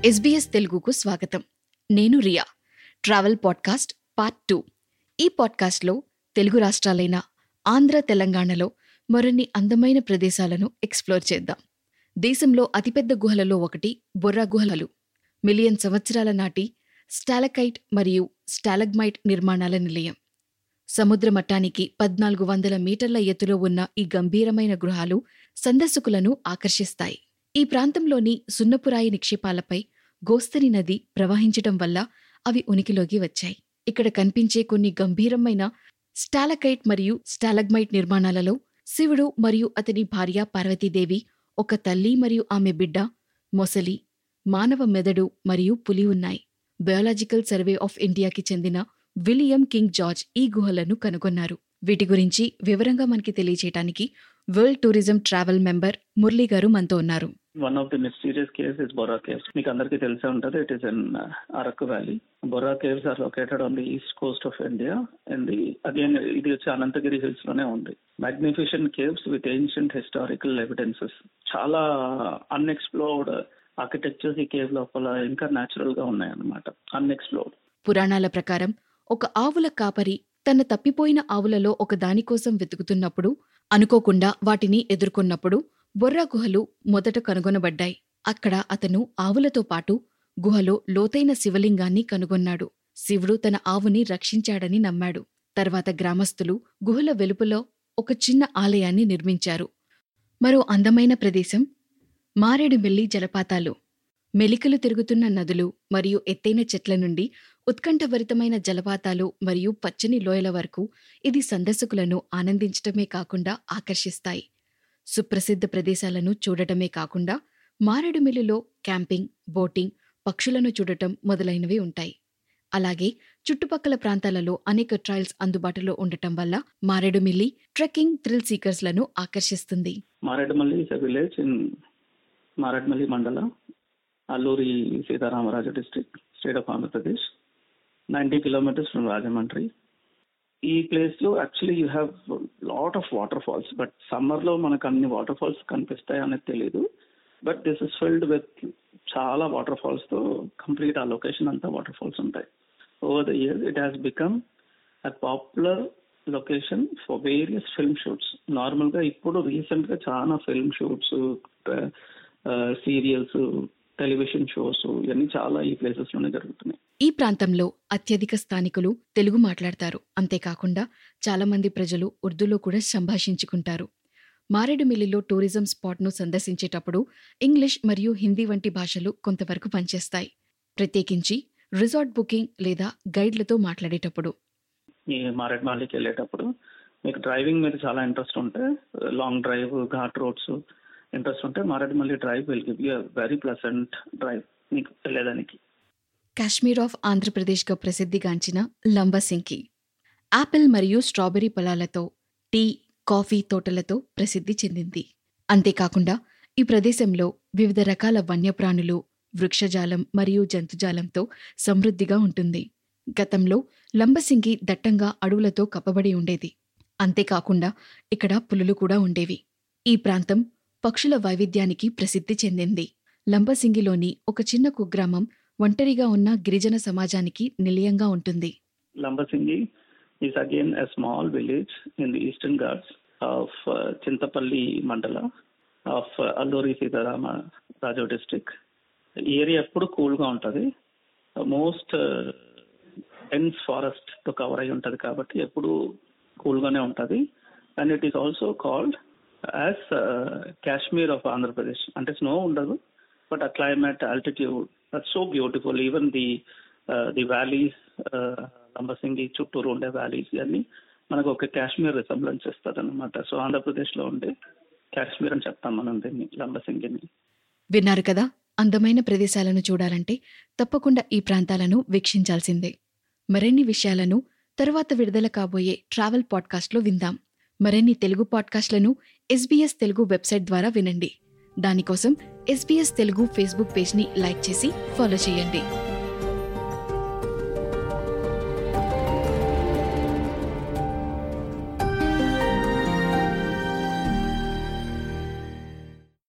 SBS తెలుగుకు స్వాగతం నేను Riya travel podcast part two ఈ పాడ్కాస్ట్లో తెలుగు రాష్ట్రాలైన ఆంధ్ర తెలంగాణలో మరిన్ని అందమైన ప్రదేశాలను ఎక్స్ప్లోర్ చేద్దాం దేశంలో అతిపెద్ద గుహలలో ఒకటి బొర్రా గుహలు మిలియన్ సంవత్సరాల నాటి స్టాలకైట్ మరియు స్టాలగ్మైట్ నిర్మాణాల నిలయం సముద్ర మట్టానికి పద్నాలుగు వందల మీటర్ల ఎత్తులో ఉన్న ఈ గంభీరమైన గృహాలు సందర్శకులను ఆకర్షిస్తాయి ఈ ప్రాంతంలోని సున్నపురాయి నిక్షేపాలపై గోస్తని నది ప్రవహించటం వల్ల అవి ఉనికిలోకి వచ్చాయి ఇక్కడ కనిపించే కొన్ని గంభీరమైన స్టాలకైట్ మరియు స్టాలగ్మైట్ నిర్మాణాలలో శివుడు మరియు అతని భార్య పార్వతీదేవి ఒక తల్లి మరియు ఆమె బిడ్డ మొసలి మానవ మెదడు మరియు పులి ఉన్నాయి బయోలాజికల్ సర్వే ఆఫ్ ఇండియాకి చెందిన విలియం కింగ్ జార్జ్ ఈ గుహలను కనుగొన్నారు వీటి గురించి వివరంగా మనకి తెలియచేయటానికి world tourism travel member Murali గారు మనతో ఉన్నారు one of the mysterious caves is Borra caves మీకు అందరికీ తెలిసే ఉంటుంది it is in Araku valley Borra caves are located on the east coast of India and the again ఇది వచ్చి అనంతగిరి హిల్స్ లోనే ఉంది magnification caves with ancient historical evidences చాలా అన్ఎక్స్ప్లోర్డ్ ఆర్కిటెక్చర్స్ ఈ కేవ్ లోపల ఇంకా న్యాచురల్ గా ఉన్నాయన్నమాట అన్ఎక్స్ప్లోర్డ్ పురాణాల ప్రకారం ఒక ఆవుల కాపరి తన తప్పిపోయిన ఆవులలో ఒక దానికోసం వెతుకుతున్నప్పుడు అనుకోకుండా వాటిని ఎదుర్కొన్నప్పుడు బొర్రా గుహలు మొదట కనుగొనబడ్డాయి అక్కడ అతను ఆవులతో పాటు గుహలో లోతైన శివలింగాన్ని కనుగొన్నాడు శివుడు తన ఆవుని రక్షించాడని నమ్మాడు తర్వాత గ్రామస్తులు గుహల వెలుపలో ఒక చిన్న ఆలయాన్ని నిర్మించారు మరో అందమైన ప్రదేశం మారేడుమిల్లి జలపాతాలు మెలికలు తిరుగుతున్న నదులు మరియు ఎత్తైన చెట్ల నుండి ఉత్కంఠభరితమైన జలపాతాలు మరియు పచ్చని లోయల వరకు ఇది సందర్శకులను ఆనందించటమే కాకుండా ఆకర్షిస్తాయి సుప్రసిద్ధ ప్రదేశాలను చూడటమే కాకుండా మారేడుమిల్లిలో క్యాంపింగ్ బోటింగ్ పక్షులను చూడటం మొదలైనవి ఉంటాయి అలాగే చుట్టుపక్కల ప్రాంతాలలో అనేక ట్రయల్స్ అందుబాటులో ఉండటం వల్ల మారేడుమిల్లి ట్రెక్కింగ్ థ్రిల్ సీకర్స్లను ఆకర్షిస్తుంది Maredumilli is a village in Maredumilli mandal Alluri Sitaramaraju district state of Andhra Pradesh ninety kilometres from Rajahmundry ఈ ప్లేస్ లో actually you have lot of water falls but summer లో మనకు అన్ని వాటర్ ఫాల్స్ కనిపిస్తాయి అనేది తెలియదు but this is filled with చాలా వాటర్ ఫాల్స్ తో కంప్లీట్ ఆ లొకేషన్ అంతా వాటర్ ఫాల్స్ ఉంటాయి over the years it has become a popular location for various film shoots normal గా ఇప్పుడు రీసెంట్ గా చాలా film shoots serials television shows ఇవన్నీ చాలా ఈ ప్లేసెస్ లోనే జరుగుతున్నాయి ఈ ప్రాంతంలో అత్యధిక స్థానికులు తెలుగు మాట్లాడతారు అంతేకాకుండా చాలా మంది ప్రజలు ఉర్దూలో కూడా సంభాషించుకుంటారు మారేడుమిల్లిలో టూరిజం స్పాట్ను సందర్శించేటప్పుడు ఇంగ్లీష్ మరియు హిందీ వంటి భాషలు కొంతవరకు పనిచేస్తాయి ప్రత్యేకించి రిసార్ట్ బుకింగ్ లేదా గైడ్లతో మాట్లాడేటప్పుడు ఈ మారేడుమల్లికి వెళ్ళేటప్పుడు మీకు డ్రైవింగ్ మీద చాలా ఇంట్రెస్ట్ ఉంటే long drive ghat roads interest ఉంటే Maredumilli drive will give you very pleasant drive మీకు వెళ్ళేదానికి కాశ్మీర్ ఆఫ్ ఆంధ్రప్రదేశ్గా ప్రసిద్ధిగాంచిన లంబసింకి యాపిల్ మరియు స్ట్రాబెర్రీ పొలాలతో టీ కాఫీ తోటలతో ప్రసిద్ధి చెందింది అంతేకాకుండా ఈ ప్రదేశంలో వివిధ రకాల వన్యప్రాణులు వృక్షజాలం మరియు జంతుజాలంతో సమృద్ధిగా ఉంటుంది గతంలో లంబసింగి దట్టంగా అడవులతో కప్పబడి ఉండేది అంతేకాకుండా ఇక్కడ పులులు కూడా ఉండేవి ఈ ప్రాంతం పక్షుల వైవిధ్యానికి ప్రసిద్ధి చెందింది లంబసింగిలోని ఒక చిన్న కుగ్రామం ఒంటరిగా ఉన్న గిరిజన సమాజానికి నిలయంగా ఉంటుంది Lambasingi is again a small village in the eastern ghats of Chintapalli mandal of Alluri Sitarama Raju district area ఎప్పుడు కూల్గా ఉంటుంది మోస్ట్ డెన్స్ ఫారెస్ట్ తో కవర్ అయి ఉంటుంది కాబట్టి ఎప్పుడు కూల్గానే ఉంటుంది and it is also called as Kashmir of Andhra Pradesh అంటే స్నో ఉండదు బట్ ఆ climate altitude that so beautiful even the the valleys Lambasingi చుట్టూరు ఉండే వ్యాలీస్ ఇవన్నీ మనకు ఒక కాశ్మీర్ రిసెంబ్లెన్స్ ఇస్తుంది అనమాట సో ఆంధ్రప్రదేశ్లో ఉండే కాశ్మీర్ అని చెప్తాం మనం దీన్ని లంబసింగిని విన్నారు కదా అందమైన ప్రదేశాలను చూడాలంటే తప్పకుండా ఈ ప్రాంతాలను వీక్షించాల్సిందే మరిన్ని విషయాలను తరువాత విడుదల కాబోయే ట్రావెల్ పాడ్కాస్ట్లో విందాం మరిన్ని తెలుగు పాడ్కాస్ట్లను ఎస్బీఎస్ తెలుగు వెబ్సైట్ ద్వారా వినండి దానికోసం ఎస్బీఎస్ తెలుగు ఫేస్బుక్ పేజ్ని లైక్ చేసి ఫాలో చేయండి